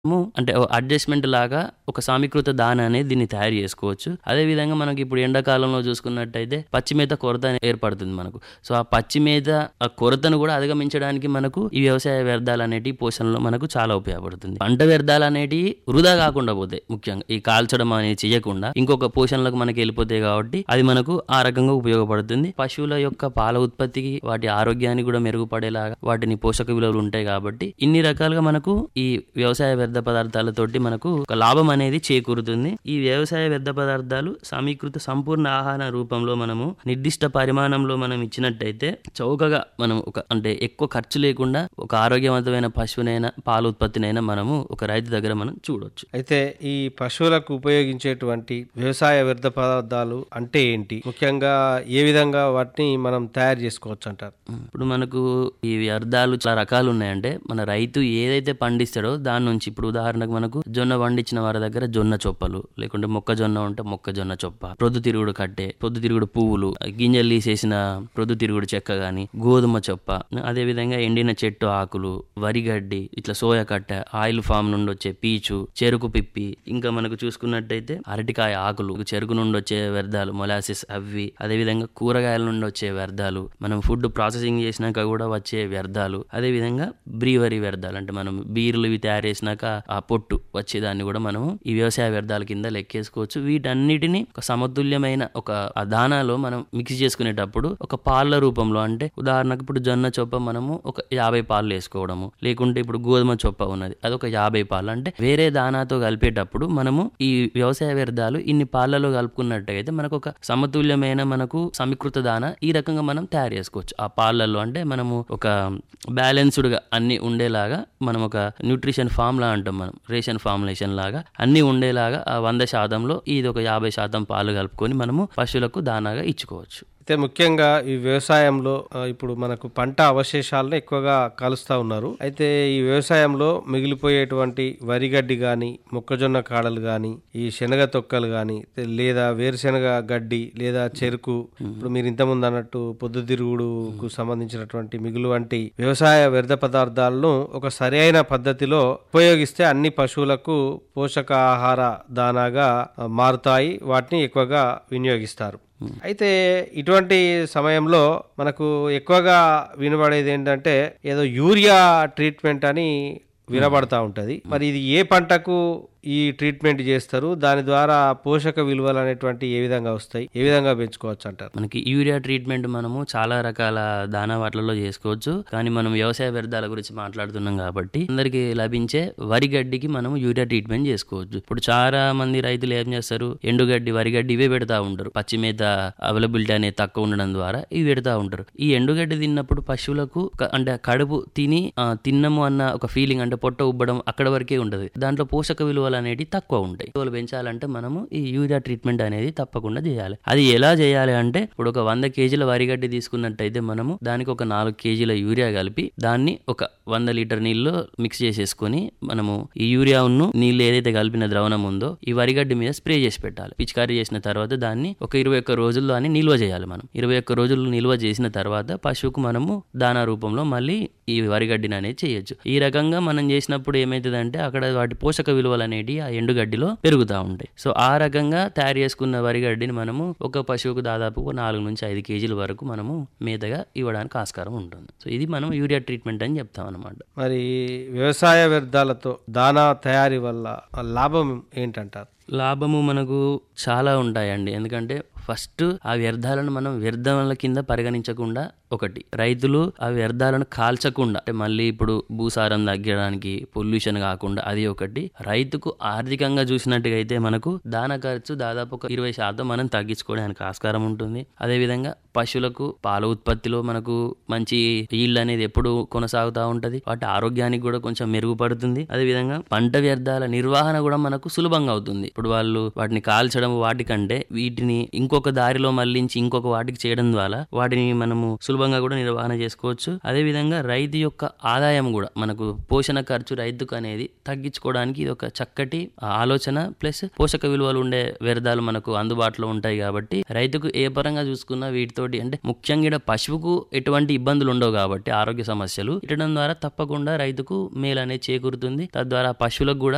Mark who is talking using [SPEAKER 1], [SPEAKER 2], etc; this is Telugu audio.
[SPEAKER 1] ము అంటే ఓ అడ్జస్ట్‌మెంట్ లాగా ఒక సమీకృత దాన అనేది దీన్ని తయారు చేసుకోవచ్చు. అదే విధంగా మనకి ఇప్పుడు ఎండాకాలంలో చూసుకున్నట్టయితే పచ్చి మేత కొరత అనేది ఏర్పడుతుంది మనకు. సో, ఆ పచ్చి మేత ఆ కొరతను కూడా అధిగమించడానికి మనకు ఈ వ్యవసాయ వ్యర్థాలనేటివి పోషణలో మనకు చాలా ఉపయోగపడుతుంది. పంట వ్యర్థాలనేటివి వృధా కాకుండా పోతాయి ముఖ్యంగా. ఈ కాల్చడం అనేది చేయకుండా ఇంకొక పోషణలకు మనకి వెళ్ళిపోతాయి కాబట్టి అది మనకు ఆ రకంగా ఉపయోగపడుతుంది. పశువుల యొక్క పాల ఉత్పత్తికి వాటి ఆరోగ్యాన్ని కూడా మెరుగుపడేలాగా వాటిని పోషక విలువలు ఉంటాయి కాబట్టి ఇన్ని రకాలుగా మనకు ఈ వ్యవసాయ వ్యర్థ పదార్థాలతోటి మనకు ఒక లాభం అనేది చేకూరుతుంది. ఈ వ్యవసాయ వ్యర్థ పదార్థాలు సమీకృత సంపూర్ణ ఆహార రూపంలో మనము నిర్దిష్ట పరిమాణంలో మనం ఇచ్చినట్టయితే చౌకగా మనం ఒక అంటే ఎక్కువ ఖర్చు లేకుండా ఒక ఆరోగ్యవంతమైన పశువునైనా పాల ఉత్పత్తినైనా మనము ఒక రైతు దగ్గర మనం చూడొచ్చు.
[SPEAKER 2] అయితే ఈ పశువులకు ఉపయోగించేటువంటి వ్యవసాయ వ్యర్థ పదార్థాలు అంటే ఏంటి? ముఖ్యంగా ఏ విధంగా వాటిని మనం తయారు చేసుకోవచ్చు అంటారు?
[SPEAKER 1] ఇప్పుడు మనకు ఈ వ్యర్థాలు చాలా రకాలు ఉన్నాయంటే మన రైతు ఏదైతే పండిస్తాడో దాని నుంచి ఇప్పుడు ఉదాహరణకు మనకు జొన్న పండించిన వారి దగ్గర జొన్న చొప్పలు లేకుంటే మొక్కజొన్న ఉంటే మొక్కజొన్న చొప్ప ప్రొద్దుతిరుగుడు కట్టె ప్రొద్దుతిరుగుడు పువ్వులు గింజలు తీసేసిన ప్రొద్దుతిరుగుడు చెక్క గాని గోధుమ చొప్ప అదే విధంగా ఎండిన చెట్టు ఆకులు వరిగడ్డి ఇట్లా సోయా కట్టె ఆయిల్ ఫామ్ నుండి వచ్చే పీచు చెరుకు పిప్పి ఇంకా మనకు చూసుకున్నట్టయితే అరటికాయ ఆకులు చెరుకు నుండి వచ్చే వ్యర్థాలు మొలాసిస్ అవి అదే విధంగా కూరగాయల నుండి వచ్చే వ్యర్థాలు మనం ఫుడ్ ప్రాసెసింగ్ చేసినాక కూడా వచ్చే వ్యర్థాలు అదే విధంగా బ్రీవరీ వ్యర్థాలు అంటే మనం బీర్లు ఇవి తయారు చేసినాక ఆ పొట్టు వచ్చేదాన్ని కూడా మనము ఈ వ్యవసాయ వ్యర్థాల కింద లెక్కేసుకోవచ్చు వీటన్నిటిని ఒక సమతుల్యమైన ఒక ఆ దానాలో మనం మిక్స్ చేసుకునేటప్పుడు ఒక పాల రూపంలో అంటే ఉదాహరణకు ఇప్పుడు జొన్న చొప్ప మనము ఒక యాభై పాలు వేసుకోవడము లేకుంటే ఇప్పుడు గోధుమ చొప్ప ఉన్నది అది ఒక యాభై పాలు అంటే వేరే దానాతో కలిపేటప్పుడు మనము ఈ వ్యవసాయ వ్యర్థాలు ఇన్ని పాలలో కలుపుకున్నట్టయితే మనకు ఒక సమతుల్యమైన మనకు సమీకృత దాన ఈ రకంగా మనం తయారు చేసుకోవచ్చు ఆ పాలల్లో అంటే మనము ఒక బ్యాలెన్స్డ్ గా అన్ని ఉండేలాగా మనం ఒక న్యూట్రిషన్ ఫార్ములా అంటాం మనం రేషన్ ఫార్ములేషన్ లాగా అన్ని ఉండేలాగా ఆ వంద శాతంలో ఇది ఒక యాభై శాతం పాలు కలుపుకొని మనము పశువులకు దానాగా ఇచ్చుకోవచ్చు
[SPEAKER 2] అయితే ముఖ్యంగా ఈ వ్యవసాయంలో ఆ, ఇప్పుడు మనకు పంట అవశేషాలను ఎక్కువగా కాలుస్తూ ఉన్నారు అయితే ఈ వ్యవసాయంలో మిగిలిపోయేటువంటి వరిగడ్డి కానీ మొక్కజొన్న కాడలు కానీ ఈ శనగ తొక్కలు కానీ లేదా వేరుశెనగ గడ్డి లేదా చెరుకు ఇప్పుడు మీరు ఇంతకుముందు అన్నట్టు పొద్దుతిరుగుడుకు సంబంధించినటువంటి మిగులు వంటి వ్యవసాయ వ్యర్థ పదార్థాలను ఒక సరైన పద్ధతిలో ఉపయోగిస్తే అన్ని పశువులకు పోషకాహార దానాగా ఆ, మారుతాయి వాటిని ఎక్కువగా వినియోగిస్తారు అయితే ఇటువంటి సమయంలో మనకు ఎక్కువగా వినబడేది ఏంటంటే ఏదో యూరియా ట్రీట్మెంట్ అని వినబడతా ఉంటది మరి ఇది ఏ పంటకు ఈ ట్రీట్మెంట్ చేస్తారు దాని ద్వారా పోషక విలువలు అనేటువంటి ఏ విధంగా వస్తాయి ఏ విధంగా పెంచుకోవచ్చు అంటారు
[SPEAKER 1] మనకి యూరియా ట్రీట్మెంట్ మనము చాలా రకాల దానా వాటిలలో చేసుకోవచ్చు కానీ మనం వ్యవసాయ వ్యర్థాల గురించి మాట్లాడుతున్నాం కాబట్టి అందరికి లభించే వరి గడ్డికి మనం యూరియా ట్రీట్మెంట్ చేసుకోవచ్చు ఇప్పుడు చాలా మంది రైతులు ఏం చేస్తారు ఎండుగడ్డి వరిగడ్డి ఇవే పెడతా ఉంటారు పచ్చి మేత అవైలబిలిటీ అనేది తక్కువ ఉండడం ద్వారా ఇవి పెడతా ఉంటారు ఈ ఎండుగడ్డి తిన్నప్పుడు పశువులకు క- అంటే కడుపు తిని ఆ, తిన్నము అన్న ఒక ఫీలింగ్ అంటే పొట్ట ఉబ్బడం అక్కడ వరకే ఉండదు దాంట్లో పోషక విలువలు అనేవి తక్కువ ఉంటాయి విలువలు పెంచాలంటే మనము ఈ యూరియా ట్రీట్మెంట్ అనేది తప్పకుండా చేయాలి అది ఎలా చేయాలి అంటే ఇప్పుడు ఒక వంద కేజీల వరిగడ్డి తీసుకున్నట్టయితే మనము దానికి ఒక నాలుగు కేజీల యూరియా కలిపి దాన్ని ఒక వంద లీటర్ నీళ్ళు మిక్స్ చేసేసుకొని మనము ఈ యూరియాను నీళ్ళు ఏదైతే కలిపిన ద్రవణం ఉందో ఈ వరిగడ్డి మీద స్ప్రే చేసి పెట్టాలి పిచికారీ చేసిన తర్వాత దాన్ని ఒక ఇరవై ఒక్క రోజుల్లో అని నిల్వ చేయాలి మనం ఇరవై ఒక్క రోజులు నిల్వ చేసిన తర్వాత పశువుకు మనము దానా రూపంలో మళ్ళీ ఈ వరిగడ్డిని అనేది చేయొచ్చు ఈ రకంగా మనం చేసినప్పుడు ఏమైతుందంటే అక్కడ వాటి పోషక విలువలు అనేవి ఆ ఎండుగడ్డిలో పెరుగుతూ ఉంటాయి సో ఆ రకంగా తయారు చేసుకున్న వరిగడ్డిని మనము ఒక పశువుకు దాదాపు ఒక నాలుగు నుంచి ఐదు కేజీల వరకు మనము మేతగా ఇవ్వడానికి ఆస్కారం ఉంటుంది సో ఇది మనం యూరియా ట్రీట్మెంట్ అని చెప్తాం అనమాట
[SPEAKER 2] మరి వ్యవసాయ వ్యర్థాలతో దానా తయారీ వల్ల లాభం ఏంటంటారు
[SPEAKER 1] లాభము మనకు చాలా ఉంటాయండి ఎందుకంటే ఫస్ట్ ఆ వ్యర్థాలను మనం వ్యర్థాల కింద పరిగణించకుండా ఒకటి రైతులు ఆ వ్యర్థాలను కాల్చకుండా అంటే మళ్ళీ ఇప్పుడు భూసారం తగ్గడానికి పొల్యూషన్ కాకుండా అది ఒకటి రైతుకు ఆర్థికంగా చూసినట్టుగా అయితే మనకు దాన ఖర్చు దాదాపు ఒక ఇరవై శాతం మనం తగ్గించుకోవడానికి ఆస్కారం ఉంటుంది అదేవిధంగా పశువులకు పాల ఉత్పత్తిలో మనకు మంచి ఈల్డ్ అనేది ఎప్పుడు కొనసాగుతూ ఉంటది వాటి ఆరోగ్యానికి కూడా కొంచెం మెరుగుపడుతుంది అదేవిధంగా పంట వ్యర్థాల నిర్వహణ కూడా మనకు సులభంగా అవుతుంది ఇప్పుడు వాళ్ళు వాటిని కాల్చడం వాటికంటే వీటిని ఇంకొక దారిలో మళ్లించి ఇంకొక వాటికి చేయడం ద్వారా వాటిని మనము సులభంగా కూడా నిర్వహణ చేసుకోవచ్చు అదే విధంగా రైతు యొక్క ఆదాయం కూడా మనకు పోషణ ఖర్చు రైతుకు అనేది తగ్గించుకోవడానికి ఇది ఒక చక్కటి ఆలోచన ప్లస్ పోషక విలువలు ఉండే వ్యర్థాలు మనకు అందుబాటులో ఉంటాయి కాబట్టి రైతుకు ఏ పరంగా చూసుకున్నా వీటితోటి అంటే ముఖ్యంగా ఈడ పశువుకు ఎటువంటి ఇబ్బందులు ఉండవు కాబట్టి ఆరోగ్య సమస్యలు ఇటడం ద్వారా తప్పకుండా రైతుకు మేలు అనేది చేకూరుతుంది తద్వారా పశువులకు కూడా